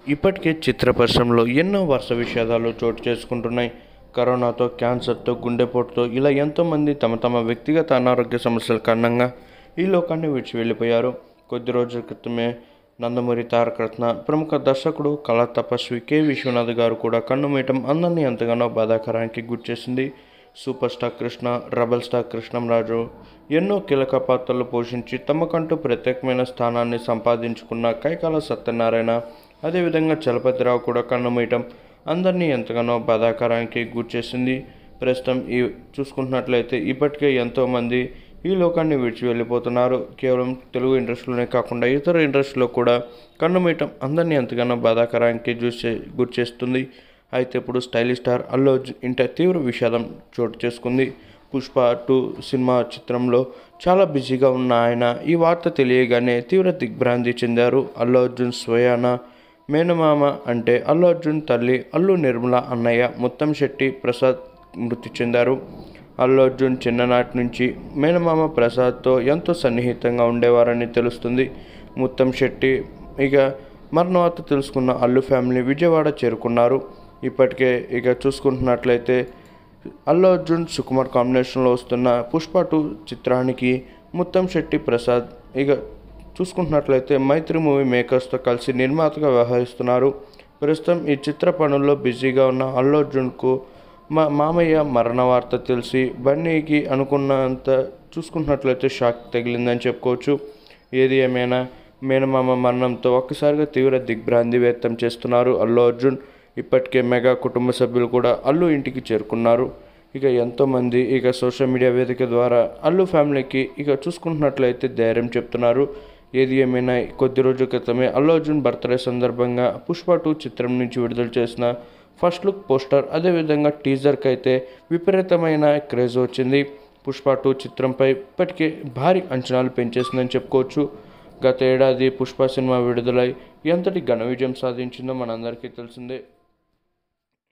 ఇప్పటికే చిత్ర పరిశ్రమలో ఎన్నో వరుస విషాదాలు చోటు చేసుకుంటున్నాయి కరోనాతో క్యాన్సర్తో గుండెపోటుతో ఇలా ఎంతోమంది తమ తమ వ్యక్తిగత అనారోగ్య సమస్యల కారణంగా ఈ లోకాన్ని విడిచి వెళ్ళిపోయారు కొద్ది రోజుల క్రితమే నందమూరి తారక రత్న ప్రముఖ దర్శకుడు కళా తపస్వి కె విశ్వనాథ్ గారు కూడా కన్నుమీయటం అందరినీ ఎంతగానో బాధాకరానికి గుర్చేసింది super star Krishna rebel star Krishnamraju ఎన్నో కీలక పాత్రలు పోషించి తమకంటూ ప్రత్యేకమైన స్థానాన్ని సంపాదించుకున్న కైకాల సత్యనారాయణ అదేవిధంగా చలపతిరావు కూడా కన్నుమూయటం అందరినీ ఎంతగానో బాధాకరానికి గుర్చేసింది ప్రస్తుతం ఈ చూసుకుంటున్నట్లయితే ఇప్పటికే ఎంతోమంది ఈ లోకాన్ని విడిచి వెళ్ళిపోతున్నారు కేవలం తెలుగు ఇండస్ట్రీలోనే కాకుండా ఇతర ఇండస్ట్రీలో కూడా కన్నుమీయటం అందరినీ ఎంతగానో బాధాకరానికి చూసే గుర్చేస్తుంది అయితే ఇప్పుడు స్టైలిష్ స్టార్ అల్లు అర్జున్ ఇంట తీవ్ర విషాదం చోటు చేసుకుంది పుష్ప టూ సినిమా చిత్రంలో చాలా బిజీగా ఉన్న ఆయన ఈ వార్త తెలియగానే తీవ్ర దిగ్భ్రాంతి చెందారు అల్లు అర్జున్ స్వయాన మేనమామ అంటే అల్లు అర్జున్ తల్లి అల్లు నిర్మల అన్నయ్య ముత్తం శెట్టి ప్రసాద్ మృతి చెందారు అల్లు అర్జున్ చిన్ననాటి నుంచి మేనమామ ప్రసాద్తో ఎంతో సన్నిహితంగా ఉండేవారని తెలుస్తుంది ముత్తం శెట్టి ఇక మరణవార్త తెలుసుకున్న అల్లు ఫ్యామిలీ విజయవాడ చేరుకున్నారు ఇప్పటికే ఇక చూసుకుంటున్నట్లయితే అల్లు అర్జున్ సుకుమార్ కాంబినేషన్లో వస్తున్న పుష్ప టూ చిత్రానికి ముత్తం శెట్టి ప్రసాద్ ఇక చూసుకుంటున్నట్లయితే మైత్రి మూవీ మేకర్స్తో కలిసి నిర్మాతగా వ్యవహరిస్తున్నారు ప్రస్తుతం ఈ చిత్ర పనుల్లో బిజీగా ఉన్న అల్లు అర్జున్కు మా మామయ్య మరణ వార్త తెలిసి బన్నీకి అనుకున్నంత చూసుకుంటున్నట్లయితే షాక్ తగిలిందని చెప్పుకోవచ్చు ఏది ఏమైనా మేనమామ మరణంతో ఒక్కసారిగా తీవ్ర దిగ్భ్రాంతి వ్యక్తం చేస్తున్నారు అల్లు అర్జున్ ఇప్పటికే మెగా కుటుంబ సభ్యులు కూడా అల్లు ఇంటికి చేరుకున్నారు ఇక ఎంతోమంది ఇక సోషల్ మీడియా వేదిక ద్వారా అల్లు ఫ్యామిలీకి ఇక చూసుకుంటున్నట్లయితే ధైర్యం చెప్తున్నారు ఏది ఏమైనా కొద్ది రోజుల క్రితమే అల్లు అర్జున్ బర్త్డే సందర్భంగా పుష్ప టూ చిత్రం నుంచి విడుదల చేసిన ఫస్ట్ లుక్ పోస్టర్ అదేవిధంగా టీజర్కి అయితే విపరీతమైన క్రేజ్ వచ్చింది పుష్ప టూ చిత్రంపై ఇప్పటికే భారీ అంచనాలు పెంచేసిందని చెప్పుకోవచ్చు గత ఏడాది పుష్ప సినిమా విడుదలై ఎంతటి ఘన విజయం సాధించిందో మనందరికీ తెలిసిందే